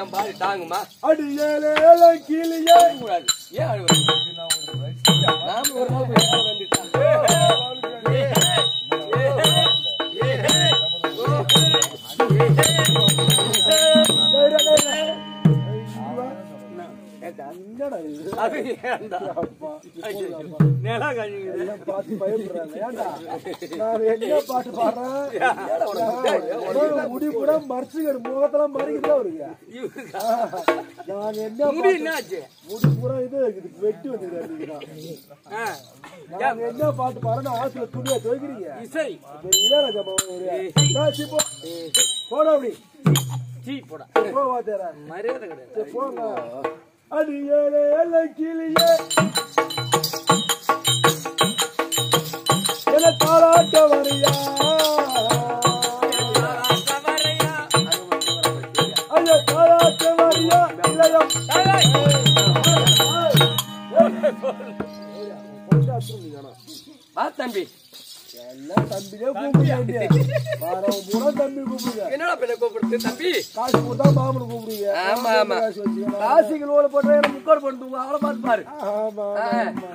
என் பாடி தாங்குமா அடி ஏழை ஏழை கீழியே கூடாது ஏன் அழுவது நாம ஒரு நாள் போய் ஏழை வந்துட்டான் என்னடா இது அது ஏன்டா அப்பா, நிலா கழிவுது எல்லாம் பார்த்து பயப்படுறாங்க. ஏன்டா? நான் என்ன பாட்டு பாடுறேன்? உனக்கு முடி கூட மறைச்சுக்கிடு, முகத்தெல்லாம் மறைக்குதா அவருக்கு? நான் என்ன முடி பாட்டு- என்னாச்சு முடி பூரா இது இது வெட்டி வந்துக்கிறாரு நீங்கதான். ஆ, நான் என்ன பாட்டு பாடுறேன்னு ஆத்துல துணியா துவைக்கிறீங்க இசை இப்ப இளையராஜா மாமா ஒரு- டேய், சீ போ. போடா அப்படி. சீ போடா போ வாத்தியாரே. மரியாதை கிடையாது சரி, போங்க. அடி ஏழை ஏழை கிளியே என தாராட்ட வரியா ஐயா தாராட்ட வரியா இளையம் வா தம்பி எல்லாம் தம்பியே கூப்பிடுங்க வாரம் பூரா தம்பி கூப்பிடுங்க என்னடா பின்ன கூப்பிடுறது தம்பி காசு கொடுத்தா மாமனு கூப்பிடுங்க ஆமா ஆமா காசு வச்சுக்கலாம். காசிகள் ஓட போட்டா எனக்கு முக்கோடு பண்ணிட்டு அவளை பார்த்து பாரு ஆமா ஆமா.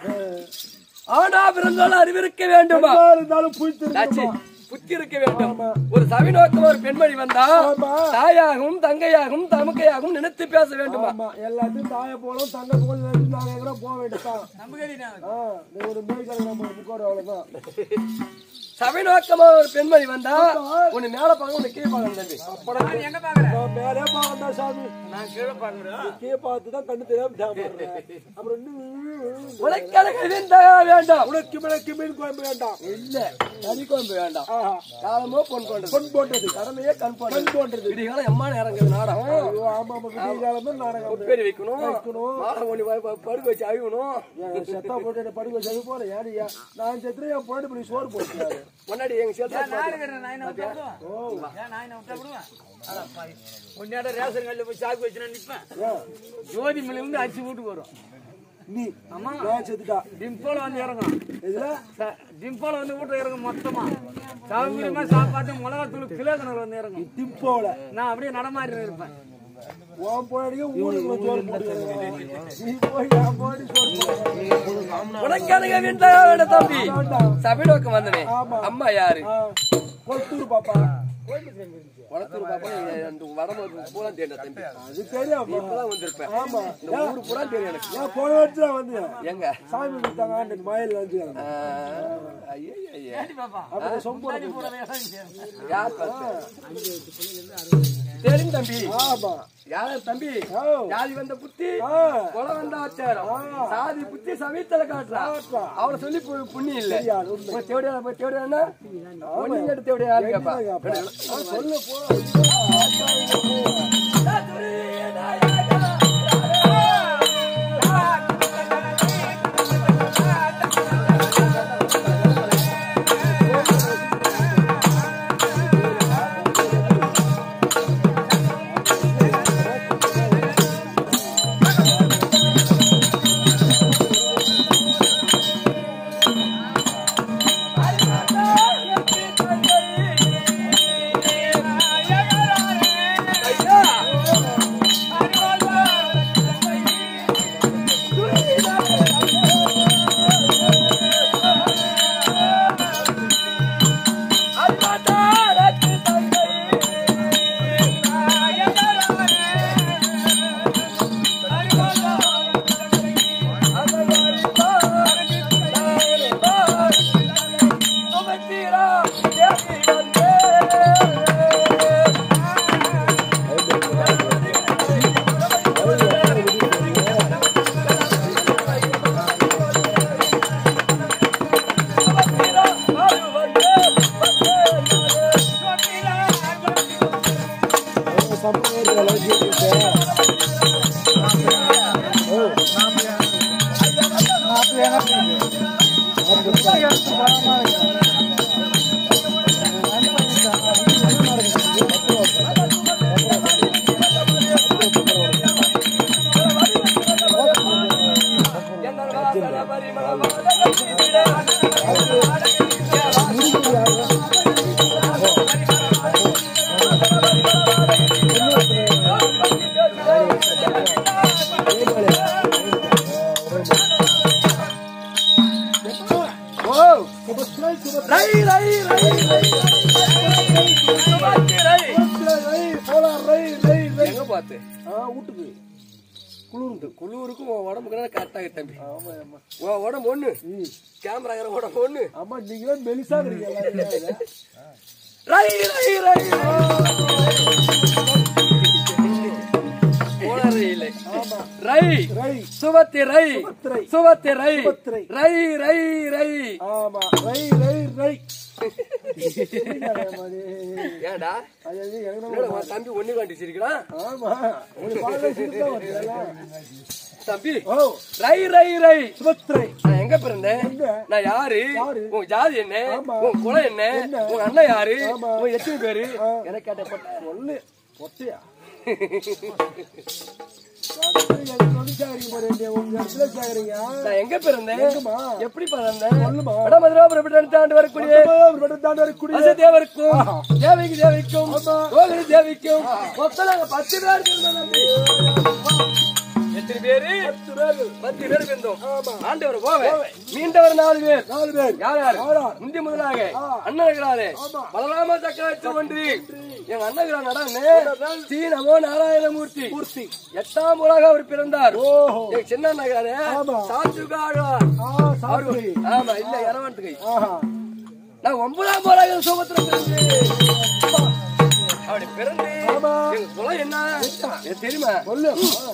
ஆனா பிறந்தாலும் அறிவிருக்க வேண்டுமா எதா இருந்தாலும் புய் தாச்சி, திரும்ப புத்தி இருக்க வேண்டும் ஒரு சவி நோக்கம் ஒரு பெண்மணி வந்தா ஆமா. தாயாகவும் தங்கையாகவும் தமக்கையாகவும் நினைத்து பேச வேண்டுமா ஆமா எல்லாத்தையும் தாய போலும் தங்க போலும் நினைச்சு நாங்க எங்கடா போக வேண்டியதான் ஆ, நீ ஒரு மேய்க்கால நம்ம முக்கோடு அவ்வளவுதான் சபை நோக்கமா ஒரு பெண்மணி வந்தா உன்னை மேல பார்க்க உன்னை கீழே பார்க்கணும் தம்பி எங்க பாக்குற நான் மேலே பார்க்கண்டா சாமி நான் கீழே பாக்குறேன் கீழே பார்த்து தான் கண்ணு தெரியாம சாப்பிடுறேன் அப்புறம் இன்னும் உனக்கு விந்தா வேண்டாம் உனக்கு மிளக்கு மீன் குழம்பு வேண்டாம் இல்ல கறி குழம்பு வேண்டாம் ஆஹா. காலமோ பொன் கொண்டது பொன் போன்றது கடமையே கண் போன்றது கண் போன்றது விடிகாலம் எம்மா நேரங்கள் நாடகம் ஐயோ, ஆமா ஆமா விடிய காலமே நாடகம் உப்பேரி வைக்கணும் வைக்கணும். மாடம் ஒண்ணு ப- ப- படுக்க வச்சு அழிக்கணும் என் செத்தா போட்டு என்னை படுக்க வச்சு போறேன் ஏடியா நான் செத்துறேன் என் பொண்ணு இப்படி சோறு போட்டுறாரு முன்னாடி எங்க சேர்த்து நாயின விட்டா விடுவேன் ஏன் நாயின விட்டா விடுவேன் உன்னோட ரேஷன் கல்ல போய் சாக்கு வச்சு நான் நிப்பேன் ஜோதி மலை வந்து அரிசி வீட்டுக்கு வரும் நீ நான் செத்துட்டா டிம்போல வந்து இறங்கும் இதுல ச- டிம்போல வந்து வீட்டுல இறங்கும் மொத்தமா சௌகரியமா சாப்பாட்டு மிளகாத்தூள் கிலோ கணக்கு வந்து இறங்கும் டிம்போல நான் அப்படியே நடமாறி இருப்பேன் உன் பொண்ணடிக்க ஊருக்கு சோறு போட்டு நீ போய் என் பொண்ணு சோறு போட்டு உனக்கு விந்தா வேண்டாம் தம்பி சபை நோக்கம் வந்தனே அம்மா யாரு கொத்தூர் பாப்பா குளத்தூர் பாப்பா அந்த வடமூர் பூரா தேண்டா தம்பி அது தெரியும் இப்பதான் வந்திருப்பேன் ஆமா இந்த ஊரு பூரா தெரியும் எனக்கு ஏன் போன வருஷம் வந்து எங்க சாமி கொடுத்தாங்க ஆண்டு மயில் வந்து ஆ, ஐயே, ஐயே. அப்புறம் சொம்பு யார் பார்த்து? தெரியும் தம்பி ஆமா யார் தம்பி ஓ. ஜாதி வந்த புத்தி ஆ. கொலை வந்த ஆச்சாரம் சாதி புத்தி சமயத்துல காட்டுறா காட்டுறா. அவளை சொல்லி பு- புண்ணியம் இல்ல தெரியாது, உண்மை. போய் தேவடியா போய் தேவடியானா ஒண்ணு கேட்டு தேவடியா யாரு கேப்பா சொல்லு போ பரிமள சுபத்ரை சுபத்ரை ரை ரை ரை ரை சுபத்தி ரை சுபத்ரை ரை போலாம் ரை ரை ரை எங்க பார்த்து ஆ வீட்டுக்கு குளிர்ந்து குளிருக்கும் உன் உடம்புக்கு கரெக்டாக தம்பி ஆமா ஆமா உன் உடம்பு ஒண்ணு ம். கேமராங்கிற உடம்பு ஒண்ணு ஆமா நீங்களே மெலிசா இருக்கீங்க எல்லாரும். ரை ரை ரை கோளாறு இல்லை ஆமா ரை ரை சுபத்தி ரை சுபத்திரை. சுபத்தி ரை சுபத்திரை. ரை ரை ரை ஆமா ரை ரை ரை என்னடா மாதிரி? ஏடா அது அது எனக்கு தான் என்னடா உன் தம்பி ஒண்ணு காண்டி சிரிக்கிறான் ஆமா உங்களுக்கு பார்க்க சிரிப்பா வருது எல்லாம். தம்பி ஓ ரை ரை ரை சுபத்ரை நான் எங்க பிறந்தேன் எங்க? நான் யாரு யாரு? உன் ஜாதி என்ன ஆமா. உன் குலம் என்ன என்ன? உன் அண்ணன் யாரு ஆமா. உன் எத்தனை பேரு ஆ. எனக்கு கேட்ட சொல்லு பொட்டியா எனக்கு வந்து சேகரிக்க போறீங்க உங்க இடத்துல சேகரிங்க நான் எங்க பிறந்தேன் எங்கம்மா? எப்படி பிறந்தேன் சொல்லுமா. வடமதுராபுரம் தாண்டு வரக்கூடிய தாண்டி வரக்கூடிய வசதேவருக்கும் ஆஹா. தேவைக்கு தேவிக்கும் ஆமா. கோவிலி தேவிக்கும் மொத்தம் நாங்க பத்து பேர் இருந்தோம் தம்பி. எத்தனை பேரு பத்து பேர் இருந்தோம் ஆண்டவர் போவே மீண்டவர் நாலு பேர் நாலு பேர் யார் யார் யாரா? முந்தி முதலாக ஆ. அண்ணன் இருக்கிறாரு ஆமா. பலராம சக்கரவர்த்தி ஒன்றி எங்க அண்ணன் நடனே ஸ்ரீ நமோ நாராயணமூர்த்தி பூர்த்தி எட்டாம் உலக அவர் பிறந்தார் ஓஹோ எங்க சின்ன நகராரு ஆமா. சாத்துக்காரா ஆ சாப்பிடு ஆமா இல்ல இரவன்ட்டு கை ஆஹா நான் ஒன்பதாம் உலக சோபத்துல பிறந்து அப்படி பிறந்து ஆமா. எங்க குலம் என்ன எனக்கு தெரியுமா சொல்லு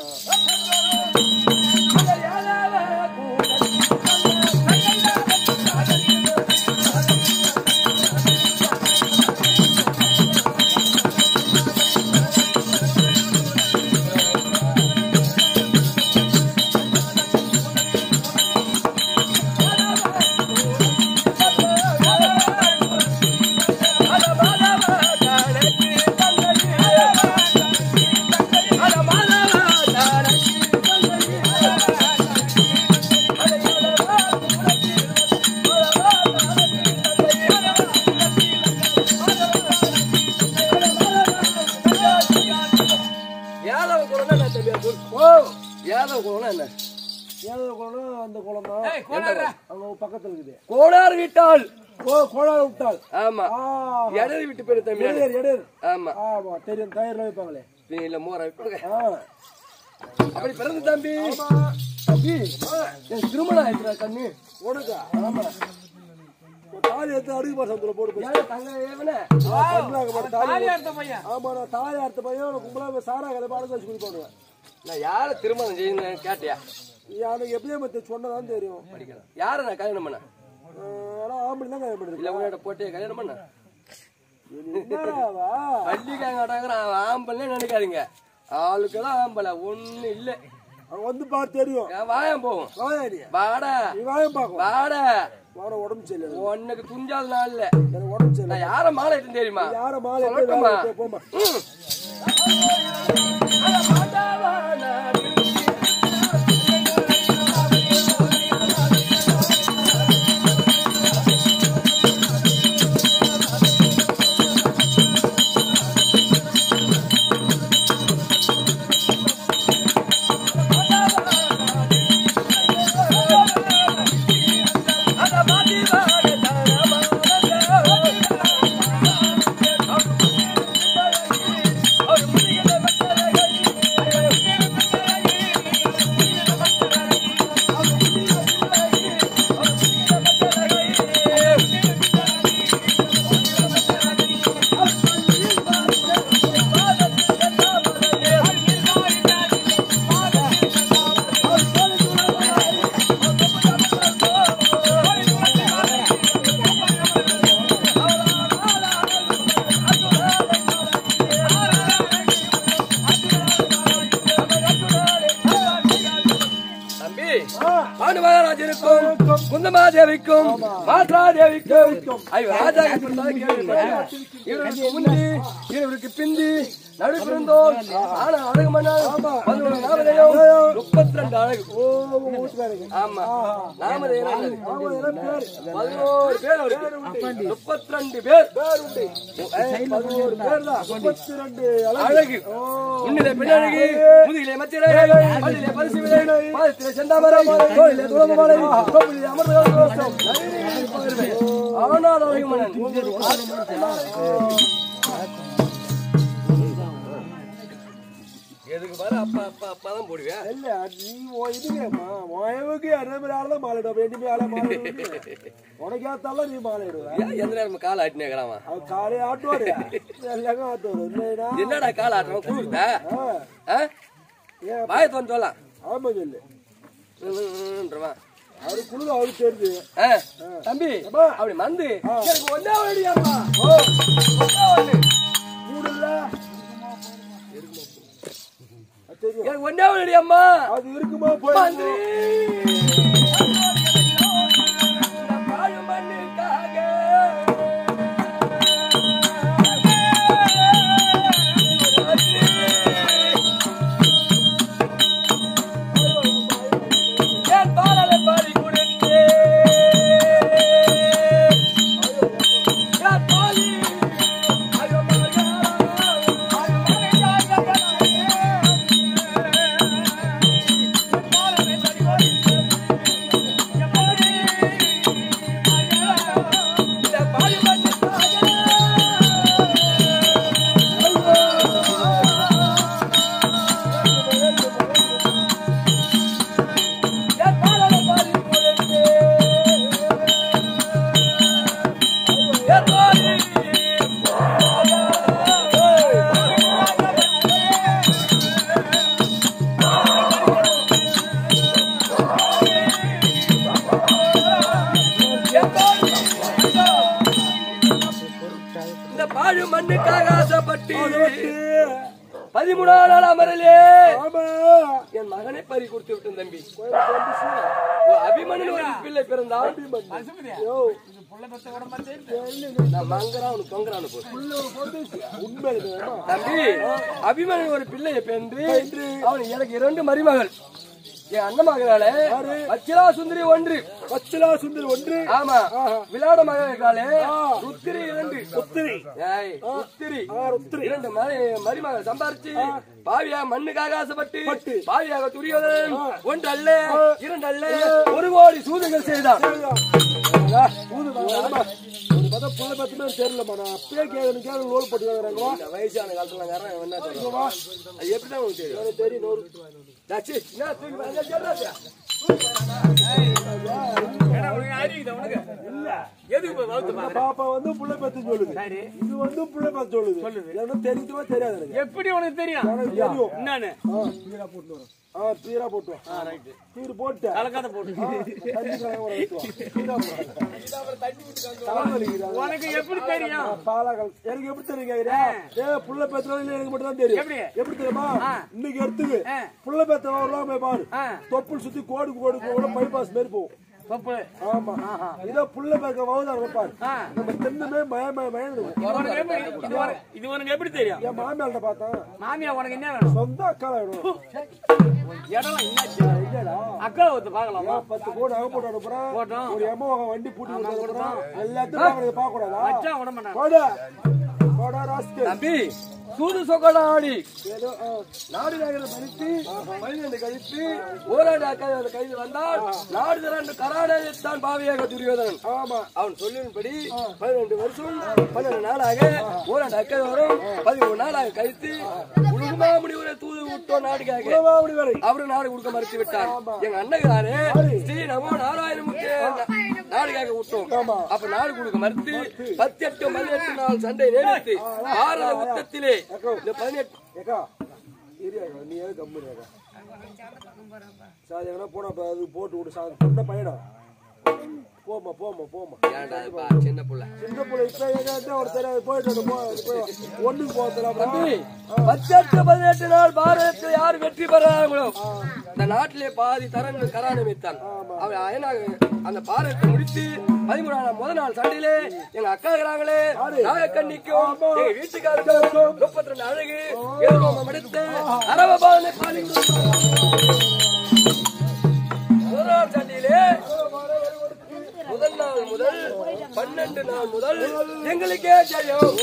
யாதவ குலம்னா என்ன தம்பி அது? ஓ யாதவ குலம்னா என்ன ஏதோ குளம் அந்த குளம் தான் அங்க பக்கத்துல இருக்குது கோடார் வீட்டாள் ஓ கோழால விட்டாள் ஆமா ஆ இடது விட்டு பேரு தம்பி எடேர் எடேர் ஆமா ஆமா தெரியும் தயிர்ல வைப்பாங்களே நீ இல்ல மோர விட்டுடுங்க. ஆ அப்படி பிறந்த தம்பி தம்பி என் திருமணம் ஆயிடுறா கண்ணு உனக்கா ஆமா ஒரு தாலி எடுத்து அடுக்கு பாசத்துல போடு போய். ஏன் தங்க ஏவன பண்ணாங்க பாரு, தாலி ஆமா நான் தாலி அறுத்த பையன் உனக்கு கும்பலா போய் சாரா கலை பாடம் வச்சு குடிப்பானுவேன் நான் யார திருமணம் செய்யணும் கேட்டியா எனக்கு எப்படியே மத்த சொன்னதான் தெரியும் படிக்கிறேன் யார நான் கல்யாணம் பண்ண ஆஹ் ஆனா ஆம்பளை தான் கல்யாணம் பண்ணிருக்கு இல்ல உன்னோட போட்டியை கல்யாணம் பண்ண என்னடாவா பள்ளிக்காங்காட்டாங்கிறான் அவன் ஆம்பளே நினைக்காதீங்க ஆளுக்கெல்லாம் ஆம்பளை ஒண்ணு இல்ல அவன் வந்து பார்த்து தெரியும் என் வாயம் போகும் வாயா நீ வாடா நீ வாயம் பார்க்கும் வாடா வாட உடம்பு சரியில்லை உனக்கு துஞ்சால் நாள்ல எனக்கு உடம்பு சரியில்லை நான் யார மாலை எடுத்து தெரியுமா யார மாலை எடுத்து சொல்லட்டுமா? வேலை எடுத்து போம்மா ம். தம்பி பாண்டு மகாராஜனுக்கும் குந்தமாதேவிக்கும் மாத்ராதேவிக்கும் ஐயோ ராஜா கேள்விப்பட்டேன் இவருக்கு முந்தி இவருக்கு பிந்தி நடுப்பிருந்தோம் ஆனா அழகு மன்னர் பதினோரு நாமதேயம் முப்பத்தி ரெண்டு அழகு ஓ உங்க வீட்டுக்காரங்க ஆமா நாமதேயம் நல்லது. அவங்க எல்லாம் பேரு பதினோரு பேர் அவருக்கு முப்பத்தி ரெண்டு பேர் ஏய், பதினோரு பேர் தான் முப்பத்தி ரெண்டு அழகு அழகு முன்னிலே பெண்ணழகி முதுகிலே மச்சிரை பல்லிலே பரிசு விலை பாதத்திலே செந்தாமரை தோளிலே துளபமாலை கோவிலே அமர்ந்த தோஷம் ஆனால் அழகு மன்னன் எதுக்கு பாரு அப்பா அப்பா அப்பா தான் போடுவேன் இல்ல நீ உன் இதுக்கேம்மா உயவுக்கு அதே மாதிரி ஆளதான் மாலையிட வேண்டிய ஆளை மாலை உனக்கு ஏத்தாலும் நீ மாலையிடுவ ஏன் எந்த நேரம் கால் ஆட்டினேங்கிறாமா அவன் காலையை ஆட்டுவாரு எல்லாமே ஆட்டுவாரு இல்லைனா என்னடா கால் ஆட்டுறோம் குளிர்தா ஆ, ஏன் வாயை தோன்னு சொல்லலாம் ஆமா சொல்லு ன்றவா. அவரு குழுது அவருக்கு தெரியுது ஆ, தம்பி அப்படி மந்து எனக்கு ஒன்னே ஒடியாப்பா மூடு இல்ல அது தெரியும் எனக்கு ஒன்னே ஒடியம்மா அது இருக்குமா போய் மந்திரி பாழு மண்ணுக்காக என் பாலனை பாடி கொடுத்து என் பாலி ஐயோ மகா ஐயோ இந்த பாழு மண்ணுக்காக ஆசைப்பட்டு பதிமூணாம் நாள் அமரலே ஆமா என் மகனை பறி கொடுத்து விட்டேன் தம்பி அபிமன்யு ஒரு பிள்ளை பிறந்தான் யோ நான் மங்கறான் அவனுக்கு தொங்கறான்னு போ உண்மை இல்லையா? தம்பி அபிமன்யு ஒரு பிள்ளையை பென்று அவன் எனக்கு இரண்டு மருமகள் என் அண்ணன் மகனாலே அச்சிலா சுந்தரி ஒன்று பச்சிலா சுந்தர் ஒன்று ஆமா விளையாட மகன் இருக்காளே ருத்திரி இரண்டு ருத்திரி ஏய் ருத்திரி இரண்டு மரி- மருமகள் சம்பாரிச்சு பாவியா மண்ணுக்காக ஆசைப்பட்டு பாவியாக துரியோதனன் ஒன்று அல்ல இரண்டு அல்ல ஒரு கோடி சூதுகள் செய்தான் ஊது வேணாமா. ஒரு பதம் புள்ள பத்துமே தெரியலமா நான் அப்பயே கேட்கணும் கேட்கணும் லோல் போட்டு கேட்கறாங்களா இந்த வயசான காலத்துல நான் யாரும் என்ன சொல்லுவா அது எப்படிதான் உங்களுக்கு தெரியும் தெரியும் நூறு டாச்சி, என்ன தூக்கி வா, அங்க சொல்றாதே. இந்த பாப்பா வந்து புள்ள பத்து சொல்லுது இது வந்து புள்ள பத்து சொல்லுது எனக்கு தெரியுமா தெரியாது எனக்கு எப்படி உனக்கு தெரியும் எனக்கு தெரியும் என்னன்னு ஆ, பீரா போட்டு வரோம் ஆ பீரா போட்டு வா. பீர் போட்டு கலக்காத போட்டு தண்ணி கலங்க வர வைத்து வா. பீரா போடு. தலைவலிக்குது. அது உனக்கு எப்படி தெரியும் பாலாகல் எனக்கு எப்படி தெரியும் கேக்குறியா? ஏ புள்ள பெத்தவங்க எனக்கு மட்டும் தான் தெரியும் எப்படி? எப்படி தெரியுமா இன்னைக்கு எடுத்துக்கு புள்ள பெத்தவங்க போய் பாரு தொப்புள் சுத்தி கோடு கோடு கூட பைபாஸ் மாதிரி போகும் பப்பு ஆமா இதோ புள்ள பேக்க வவுதார பாரு நம்ம தின்னுமே மய மய மயம் இருக்கும் இது உனக்கு எப்படி இது உனக்கு- இது உனக்கு எப்படி தெரியும் என் மாமியார்ட்ட பார்த்தேன் மாமியா உனக்கு என்ன வேணும் சொந்த அக்கா வேணும் இடம் என்னாச்சு இல்லடா அக்கா ஒருத்த பாக்கலாமா பத்து கோடி அக போட்டு அனுப்புறேன் போட்டோம். ஒரு எம்ம வண்டி பூட்டி விட்டு அனுப்புறேன் எல்லாத்தையும் பாக்குறது பார்க்க கூடாதா மச்சான் விட மாட்டான் போடா போடா ராஸ்கல் தம்பி சூது சொக்கட ஆடி ஏதோ ஆ. நாடு நகரம் பறித்து பதினைந்து கழித்து ஓராண்டு அக்கா கைது வந்தால் நாடு திரண்டு கராடைத்தான் பாவியாக துரியோதனன் ஆமா அவன் சொல்லின்படி பதினெண்டு வருஷம் பன்னெண்டு நாளாக ஓராண்டு அக்கை வரும் பதிமூணு நாளாக கழித்து உலகமா முடிவுரை தூது விட்டோம் நாடுக்காக அப்படி வரை அவரு நாடு கொடுக்க மறுத்து விட்டார் எங்க அண்ணகாரு ஸ்ரீ நமோ நாராயணமுக்கு நாடுக்காக விட்டோம் அப்ப நாடு கொடுக்க மறுத்து பத்து எட்டு பதினெட்டு நாள் சண்டை நேரிட்டு பாரத யுத்தத்திலே இந்த பதினெட்டு ஏக்கா இரு ஏக்கா, நீ ஏன் கம்மி ஏக்கா சார் எங்கன்னா போனா அப்ப அது போட்டு விடு சார் சொன்ன பையனா போமா போமா போமா ஏன்டா இப்ப சின்ன புள்ள சின்ன பிள்ளை இப்ப எங்க ஒரு தெரியாது போயிட்டு வந்து போ போய் ஒண்ணுக்கு போகிறா தம்பி பத்தெட்டு பதினெட்டு நாள் பாரதத்தில் யார் வெற்றி பெறாங்களோ இந்த நாட்டிலே பாதி தரங்கள் கராணமித்தான் அவன் ஏன்னா அந்த பாரதத்தை முடித்து பதிமூணாம் நாள் முதல் நாள் சண்டையிலே எங்க அக்கா இருக்கிறாங்களே நாகக்கண்ணிக்கும் எங்க வீட்டுக்காருக்கும் முப்பத்தி ரெண்டு அழகு ஏழுமம் எடுத்து அரவபாலனை பாடி முதல் நாள் சண்டையிலே முதல் நாள் முதல் பன்னெண்டு நாள் முதல் எங்களுக்கே ஜெயம்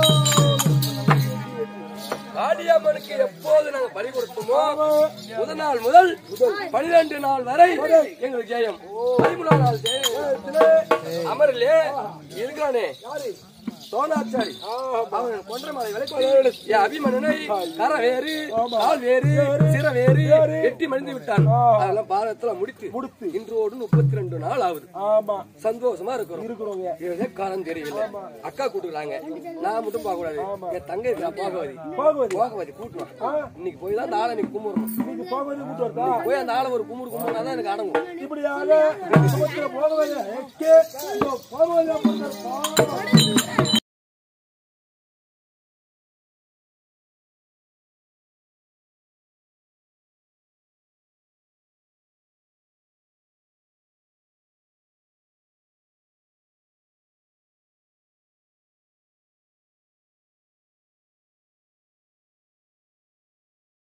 காளியம்மனுக்கு எப்போது நாங்க பலி கொடுத்தோமோ முதல் நாள் முதல் பனிரெண்டு நாள் வரை எங்களுக்கு ஜெயம் பதிமூணாம் நாள் ஜெயம் அமரிலே இருக்கிறானே சோனாச்சாரி அவன் கொன்ற மலை விலைக்கு என் அபிமன்னனை கர வேறு கால் வேறு சிற வேறு வெட்டி மணிந்து விட்டான் அதெல்லாம் பாரதத்துல முடித்து முடித்து. இன்றோடு முப்பத்தி ரெண்டு நாள் ஆகுது ஆமா சந்தோஷமா இருக்கிறோம் இருக்கிறோங்க இதே காலம் தெரியல அக்கா கூட்டுக்கிறாங்க நான் மட்டும் பார்க்க கூடாது என் தங்கை இருக்கா பாகவதி பாகவதி பாகவதி கூட்டுவான் இன்னைக்கு போய் தான் நாளை இன்னைக்கு கும்பிடணும் நீங்க போகும்போது கூட்டு வரதா போய் அந்த ஆளை ஒரு கும்பிடு கும்பிடுனா தான் எனக்கு அடங்கும் இப்படியாக குடும்பத்துல போகவே எக்கே இதோ போகவே